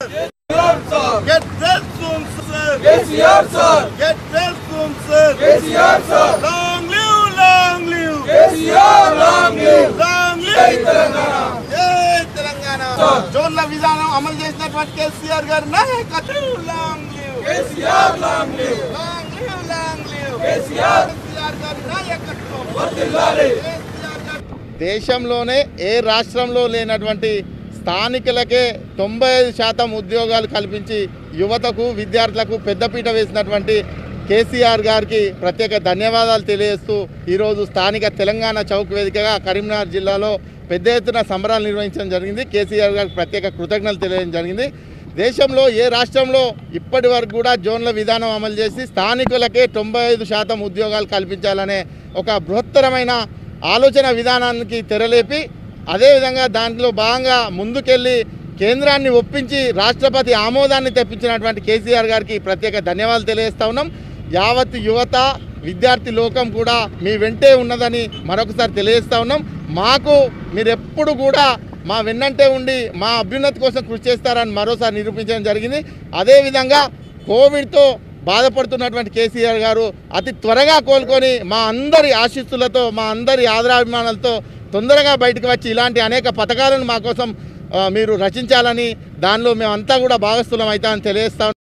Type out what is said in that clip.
Get well soon, sir. KCR sir Get well soon, sir. KCR sir Long live, long live. KCR long live Long live Telangana. జై తెలంగాణ. జోన్ల విధానం అమలు చేసినటువంటి కేసీఆర్ గారి నాయకత్వం long live KCR long live long live long live KCR KCR garu నాయకత్వం వర్ధిల్లాలి కేసీఆర్ గారి దేశంలోనే ఏ రాష్ట్రంలో లేనటువంటి స్థానికులకే తొంభై ఐదు శాతం ఉద్యోగాలు కల్పించి యువతకు విద్యార్థులకు పెద్దపీట వేసినటువంటి కేసీఆర్ గారికి ప్రత్యేక ధన్యవాదాలు తెలియజేస్తూ ఈరోజు స్థానిక తెలంగాణ చౌక్ వేదికగా కరీంనగర్ జిల్లాలో పెద్ద ఎత్తున సంబరాలు నిర్వహించడం జరిగింది కేసీఆర్ గారికి ప్రత్యేక కృతజ్ఞతలు తెలియజేయడం జరిగింది దేశంలో ఏ రాష్ట్రంలో ఇప్పటి వరకు కూడా జోన్ల విధానం అమలు చేసి స్థానికులకే తొంభై ఐదు శాతం ఉద్యోగాలు కల్పించాలనే ఒక బృహత్తరమైన ఆలోచన విధానానికి తెరలేపి అదేవిధంగా దాంట్లో భాగంగా ముందుకెళ్ళి కేంద్రాన్ని ఒప్పించి రాష్ట్రపతి ఆమోదాన్ని తెప్పించినటువంటి కేసీఆర్ గారికి ప్రత్యేక ధన్యవాదాలు తెలియజేస్తా ఉన్నాం యావత్ యువత విద్యార్థి లోకం కూడా మీ వెంటే ఉన్నదని మరొకసారి తెలియజేస్తా ఉన్నాం మాకు మీరు ఎప్పుడు కూడా మా వెన్నంటే ఉండి మా అభ్యున్నతి కోసం కృషి చేస్తారని మరోసారి నిరూపించడం జరిగింది అదేవిధంగా కోవిడ్తో బాధపడుతున్నటువంటి కేసీఆర్ గారు అతి త్వరగా కోలుకొని మా అందరి ఆశీస్సులతో మా అందరి ఆదరాభిమానాలతో తొందరగా బయటకు వచ్చి ఇలాంటి అనేక పథకాలను మా కోసం ఆ, మీరు రచించాలని దానిలో మేమంతా కూడా భాగస్థులం అవుతామని తెలియజేస్తాం